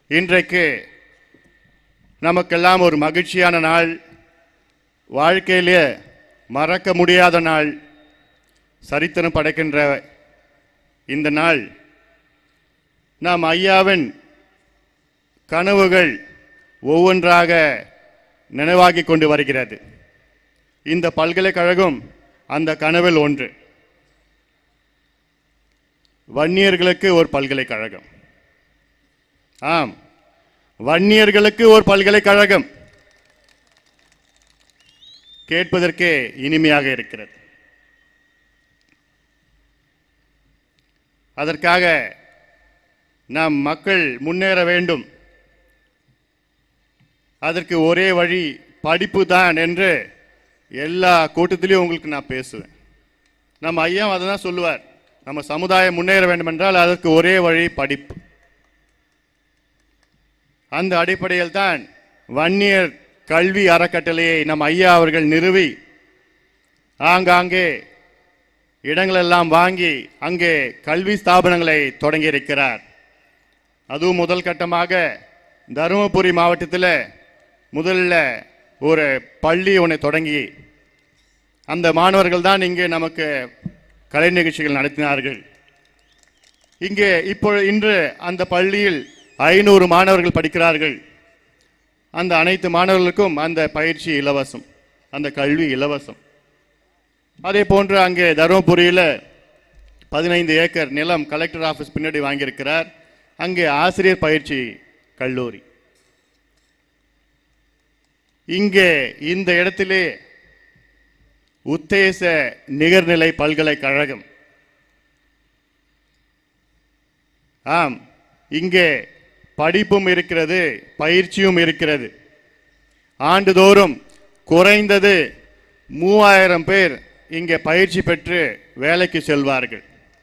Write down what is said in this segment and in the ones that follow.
இன்றைக்கு நமக்கெல்லாம் ஒரு மகிழ்ச்சியான நாள் வாழ்க்கையிலே மறக்க முடியாத நாள் சரித்திரம் படைக்கின்ற இந்த நாள் நாம் ஐயாவின் கனவுகள் ஒவ்வொன்றாக நினைவாகி கொண்டு வருகிறது இந்த பல்கலைக்கழகம் அந்த கனவில் ஒன்று வன்னியர்களுக்கு ஒரு பல்கலைக்கழகம் ஆம் வன்னியர்களுக்கு ஒரு பல்கலைக்கழகம் கேட்பதற்கே இனிமையாக இருக்கிறது அதற்காக நாம் மக்கள் முன்னேற வேண்டும் அதற்கு ஒரே வழி படிப்பு தான் என்று எல்லா கூட்டத்திலையும் உங்களுக்கு நான் பேசுவேன் நம்ம ஐயா அதை தான் சொல்லுவார் நம்ம சமுதாயம் முன்னேற வேண்டும் என்றால் அதற்கு ஒரே வழி படிப்பு அந்த அடிப்படையில் தான் வன்னியர் கல்வி அறக்கட்டளையை நம் ஐயா அவர்கள் நிறுவி ஆங்காங்கே இடங்களெல்லாம் வாங்கி அங்கே கல்வி ஸ்தாபனங்களை தொடங்கி இருக்கிறார் அதுவும் முதல் கட்டமாக தருமபுரி மாவட்டத்தில் முதல்ல ஒரு பள்ளி ஒன்று தொடங்கி அந்த மாணவர்கள் தான் இங்கே நமக்கு கலை நிகழ்ச்சிகள் நடத்தினார்கள் இங்கே இப்போ இன்று அந்த பள்ளியில் ஐநூறு மாணவர்கள் படிக்கிறார்கள் அந்த அனைத்து மாணவர்களுக்கும் அந்த பயிற்சி இலவசம் அந்த கல்வி இலவசம் அதே போன்று அங்கே தருமபுரியில் பதினைந்து ஏக்கர் நிலம் கலெக்டர் ஆஃபீஸ் பின்னாடி வாங்கியிருக்கிறார் அங்கே ஆசிரியர் பயிற்சி கல்லூரி இங்கே இந்த இடத்திலே உத்தேச நிகர்நிலை பல்கலைக்கழகம் ஆம் இங்கே படிப்பும் இருக்கிறது பயிற்சியும் இருக்கிறது ஆண்டுதோறும் குறைந்தது மூவாயிரம் பேர் இங்கே பயிற்சி பெற்று வேலைக்கு செல்வார்கள்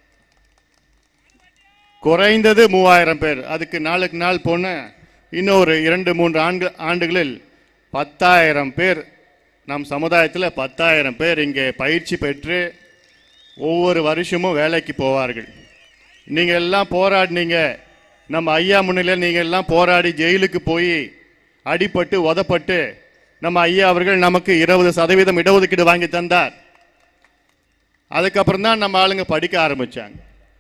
குறைந்தது மூவாயிரம் பேர் அதுக்கு நாளுக்கு நாள் போன இன்னொரு இரண்டு மூன்று ஆண்டு ஆண்டுகளில் பத்தாயிரம் பேர் நம் சமுதாயத்தில் பத்தாயிரம் பேர் இங்கே பயிற்சி பெற்று ஒவ்வொரு வருஷமும் வேலைக்கு போவார்கள் நீங்கள் எல்லாம் போராடினீங்க நம்ம ஐயா முன்னிலையில் நீங்கள் எல்லாம் போராடி ஜெயிலுக்கு போய் அடிபட்டு உதப்பட்டு நம்ம ஐயா அவர்கள் நமக்கு இருபது சதவீதம் இடஒதுக்கீடு வாங்கி தந்தார் அதுக்கப்புறம் தான் நம்ம ஆளுங்க படிக்க ஆரம்பிச்சாங்க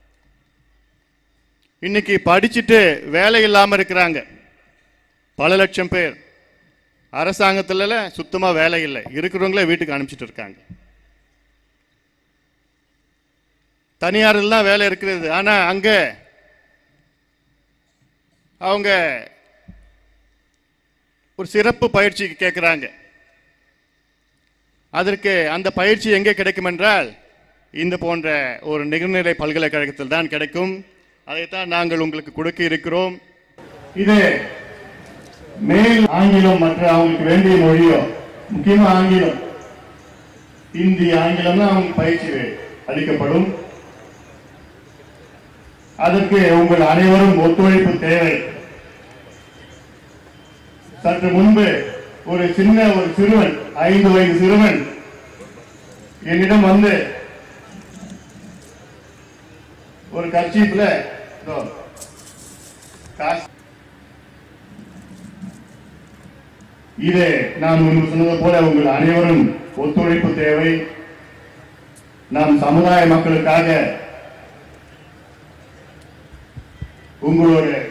இன்னைக்கு படிச்சுட்டு வேலை இல்லாமல் இருக்கிறாங்க பல லட்சம் பேர் அரசாங்கத்துல சுத்தமா வேலை இல்லை இருக்கிறவங்களே வீட்டுக்கு அனுப்பிச்சிட்டு இருக்காங்க தனியாரில் தான் வேலை இருக்கிறது ஆனா அங்க அவங்க ஒரு சிறப்பு பயிற்சிக்கு கேட்குறாங்க அதற்கு அந்த பயிற்சி எங்கே கிடைக்கும் என்றால் இந்த போன்ற ஒரு நிகழ்நிலை பல்கலைக்கழகத்தில் தான் கிடைக்கும் அதைத்தான் நாங்கள் உங்களுக்கு கொடுக்க இருக்கிறோம் இது மேல் ஆங்கிலம் மற்ற அவங்களுக்கு வேண்டிய மொழியோ முக்கியமா ஆங்கிலம் இந்தி ஆங்கிலம் தான் அவங்க பயிற்சி அளிக்கப்படும் அதற்கு உங்கள் அனைவரும் ஒத்துழைப்பு தேவை சற்று முன்பு ஒரு சின்ன ஒரு சிறுவன் ஐந்து வயது சிறுவன் என்னிடம் வந்து ஒரு கர்ச்சீப்ல இதோ, காசு இது நான் முன்பு சொன்னது போல உங்கள் அனைவரும் ஒத்துழைப்பு தேவை நாம் சமுதாய மக்களுக்காக உங்களோட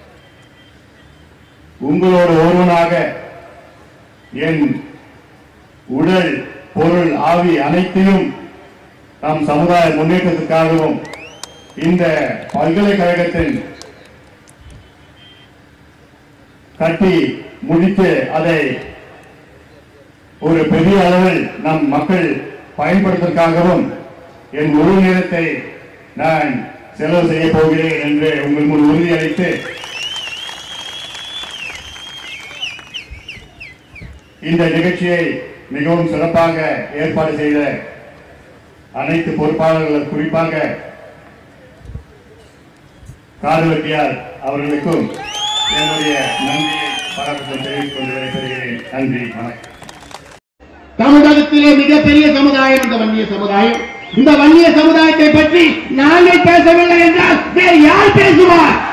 உங்களோட ஒருவனாக என் உடல் பொருள் ஆவி அனைத்தையும் நம் சமுதாய முன்னேற்றத்துக்காகவும் இந்த பல்கலைக்கழகத்தின் கட்டி முடித்து அதை ஒரு பெரிய அளவில் நம் மக்கள் பயன்படுத்துவதற்காகவும் என் முழு நேரத்தை நான் செலவு செய்ய போகிறேன் என்று உங்கள் முன் உறுதியளித்து இந்த நிகழ்ச்சியை மிகவும் சிறப்பாக ஏற்பாடு செய்த அனைத்து பொறுப்பாளர்கள் குறிப்பாக கார்வெட்டியார் அவர்களுக்கும் என்னுடைய நன்றியை பாராட்டுதல் தெரிவித்துக் கொண்டு விடைபெறுகிறேன் நன்றி வணக்கம் தமிழகத்திலே மிகப்பெரிய சமுதாயம் இந்த வன்னிய சமுதாயம் இந்த வன்னிய சமுதாயத்தை பற்றி நாங்கள் பேசவில்லை என்றால் வேறு யார் பேசுவார்